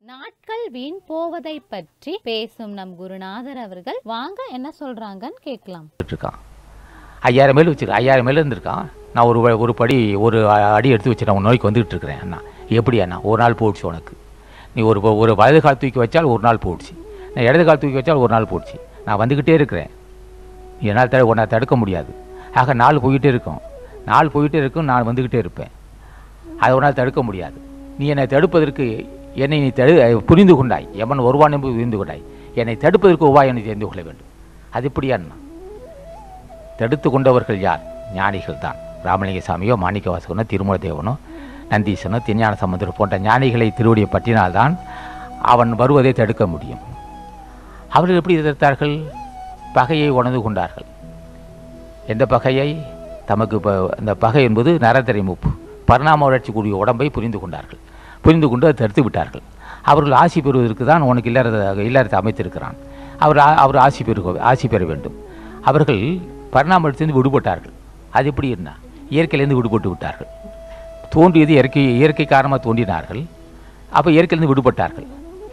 நாட்கள் வீண் போவதை பற்றி பேசும் நம் குருநாதர் அவர்கள் வாங்க என்ன சொல்றாங்கன்னு கேட்கலாம் இருக்கான் ஐயாயிரம் மேல் வச்சிருக்கேன் ஐயாயிரம் மேல் இருந்திருக்கான் நான் ஒரு வ- ஒரு படி ஒரு அ- அடி எடுத்து வச்சு நான் உன் நோய்க்கு வந்துகிட்டு இருக்கிறேன் அண்ணா எப்படி அண்ணா ஒரு நாள் போயிடுச்சு உனக்கு நீ ஒரு ப- ஒரு வலது கால் தூக்கி வச்சால் ஒரு நாள் போயிடுச்சு நான் இடது கால் தூக்கி வச்சால் ஒரு நாள் போயிடுச்சு நான் வந்துக்கிட்டே இருக்கிறேன் என்னால் தடு உன்னை தடுக்க முடியாது ஆக நாள் போயிட்டே இருக்கும் நாள் போயிட்டே இருக்கும் நான் வந்துக்கிட்டே இருப்பேன் அதை உன்னால் தடுக்க முடியாது நீ என்னை தடுப்பதற்கு என்னை நீ தடு புரிந்து கொண்டாய் எவன் வருவான் என்பது புரிந்து கொண்டாய் என்னை தடுப்பதற்கு உபாயம் நீ தெரிந்து கொள்ள வேண்டும் அது எப்படியா அண்ணா தடுத்து கொண்டவர்கள் யார் ஞானிகள் தான் ராமலிங்க சாமியோ மாணிக்க வாசகனோ திருமல தேவனோ நந்தீசனோ திருஞான சம்பந்தர் போன்ற ஞானிகளை திருவடியை பற்றினால்தான் அவன் வருவதை தடுக்க முடியும் அவர்கள் எப்படி எதிர்த்தார்கள் பகையை உணர்ந்து கொண்டார்கள் எந்த பகையை தமக்கு ப அந்த பகை என்பது நரதரை மூப்பு பரிணாம வளர்ச்சி கூடிய உடம்பை புரிந்து கொண்டார்கள் புரிந்து கொண்டு அதை தடுத்து விட்டார்கள் அவர்கள் ஆசி பெறுவதற்கு தான் உனக்கு இல்லறத இல்லறத்தை அமைத்திருக்கிறான் அவர் ஆ- அவர் ஆசி பெறுக ஆசி பெற வேண்டும் அவர்கள் பரிணாமத்திலிருந்து விடுபட்டார்கள் அது எப்படி என்ன இயற்கையிலேருந்து விடுபட்டு விட்டார்கள் தோன்றியது இயற்கை இயற்கை காரணமாக தோன்றினார்கள் அப்போ இயற்கையிலிருந்து விடுபட்டார்கள்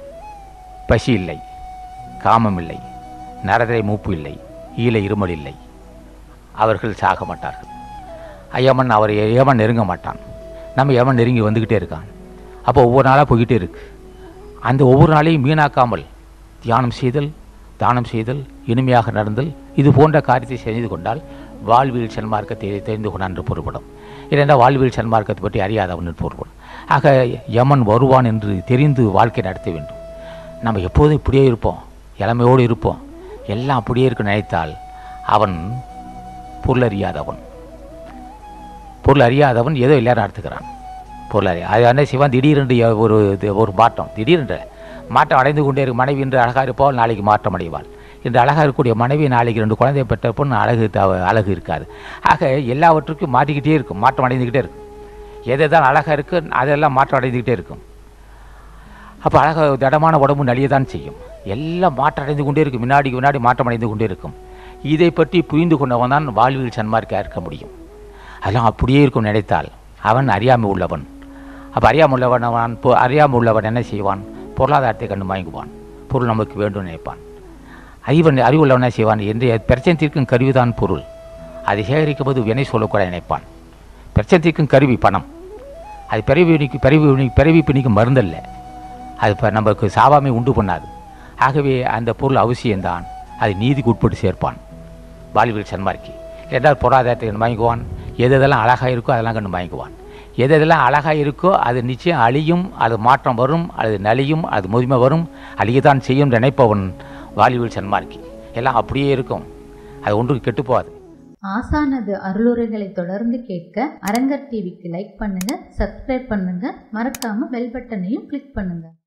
பசி இல்லை காமம் இல்லை நரதரை மூப்பு இல்லை ஈழ இருமல் இல்லை அவர்கள் சாக மாட்டார்கள் யமன் அவரை யமன் நெருங்க மாட்டான் நம்ம யமன் நெருங்கி வந்துக்கிட்டே இருக்கான் அப்போ ஒவ்வொரு நாளாக போய்கிட்டே இருக்கு அந்த ஒவ்வொரு நாளையும் வீணாக்காமல் தியானம் செய்தல் தானம் செய்தல் இனிமையாக நடந்தல் இது போன்ற காரியத்தை செய்து கொண்டால் வாழ்வியல் சன்மார்க்கத்தை தெரிந்து கொண்டான் என்று பொருள்படும் இல்லைன்னா வாழ்வியல் சன்மார்க்கத்தை பற்றி அறியாதவன் என்று பொருள்படும் ஆக யமன் வருவான் என்று தெரிந்து வாழ்க்கை நடத்த வேண்டும் நம்ம எப்போதும் இப்படியே இருப்போம் இளமையோடு இருப்போம் எல்லாம் அப்படியே இருக்க நினைத்தால் அவன் பொருள் அறியாதவன் பொருள் அறியாதவன் ஏதோ எல்லாரும் நடத்துக்கிறான் பொருள் அறிய அது என்ன செய்வான் திடீரென்று எ- ஒரு இது ஒரு மாற்றம் திடீரென்று மாற்றம் அடைந்து கொண்டே இருக்கும் மனைவி இன்று அழகாக இருப்பால் நாளைக்கு மாற்றம் அடைவாள் இன்று அழகாக இருக்கக்கூடிய மனைவி நாளைக்கு ரெண்டு குழந்தையை பெற்ற பொண்ணு அழகு த- அழகு இருக்காது ஆக எல்லாவற்றுக்கும் மாற்றிக்கிட்டே இருக்கும் மாற்றம் அடைந்துக்கிட்டே இருக்கும் எது தான் அழகாக இருக்கு அதெல்லாம் மாற்றம் அடைந்துக்கிட்டே இருக்கும் அப்போ அழகாக திடமான உடம்பு நலிய தான் செய்யும் எல்லாம் மாற்றம் அடைந்து கொண்டே இருக்கும் முன்னாடிக்கு முன்னாடி மாற்றம் அடைந்து கொண்டே இருக்கும் இதை பற்றி புரிந்து கொண்டவன் தான் வாழ்வில் சன்மார்க்க இருக்க முடியும் அதெல்லாம் அப்படியே இருக்கும் நினைத்தால் அவன் அறியாமை உள்ளவன் அப்போ அறியாமல் உள்ளவன் அவன் பொ- அறியாமல் உள்ளவன் என்ன செய்வான் பொருளாதாரத்தை கண்டு வாங்குவான் பொருள் நமக்கு வேண்டும் நினைப்பான் அறிவன் அறிவுள்ளவன் என்ன செய்வான் இன்றைய பிரச்சனை தீர்க்கும் கருவிதான் பொருள் அதை சேகரிக்கும் போது வினை சொல்லக்கூட நினைப்பான் பிரச்சனை தீர்க்கும் கருவி பணம் அது பிறவி பிணிக்கு பிறவி பிணி- பிறவி பிணிக்கு மருந்தல்ல அது இப்போ நமக்கு சாவாமை உண்டு பண்ணாது ஆகவே அந்த பொருள் அவசியம்தான் அது நீதிக்கு உட்பட்டு சேர்ப்பான் வாழ்வில் சன்மார்க்கி என்றால் பொருளாதாரத்தை கண்டு வாங்கிக்குவான் எது எதெல்லாம் அழகாக இருக்கோ அதெல்லாம் கண்டு வாங்கிக்குவான் எது எதெல்லாம் அழகாக இருக்கோ அது நிச்சயம் அழியும் அது மாற்றம் வரும் அது நலியும் அது முதுமை வரும் அழியத்தான் செய்யும் நினைப்பவன் வாழ்வில் சன்மார்க்கி எல்லாம் அப்படியே இருக்கும் அது ஒன்றும் கெட்டுப்போகாது ஆசானது அருளுரைகளை தொடர்ந்து கேட்க அரங்கர் டிவிக்கு லைக் பண்ணுங்க சப்ஸ்கிரைப் பண்ணுங்க மறக்காம பெல் பட்டனையும் கிளிக் பண்ணுங்க